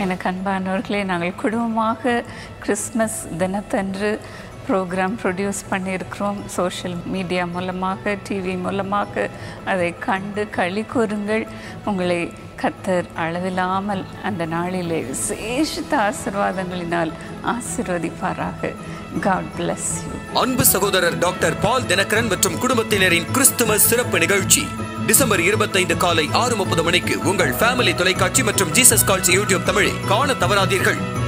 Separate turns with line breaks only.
எனக்கு அன்பானவர்களே நாங்கள் குடும்பமாக கிறிஸ்மஸ் தினத்தன்று ப்ரோக்ராம் ப்ரொடியூஸ் பண்ணியிருக்கிறோம் சோஷியல் மீடியா மூலமாக டிவி மூலமாக அதை கண்டு களி கூறுங்கள் உங்களை கத்தர் அளவில்லாமல் அந்த நாளிலே விசேஷித்த ஆசிர்வாதங்களினால் ஆசிர்வதிப்பாராக காட் bless யூ
அன்பு சகோதரர் டாக்டர் பால் தினகரன் மற்றும் குடும்பத்தினரின் கிறிஸ்துமஸ் சிறப்பு நிகழ்ச்சி டிசம்பர் இருபத்தைந்து காலை ஆறு முப்பது மணிக்கு உங்கள் ஃபேமிலி தொலைக்காட்சி மற்றும் ஜீசஸ் கால்ஸ் யூடியூப் தமிழில் காண தவறாதீர்கள்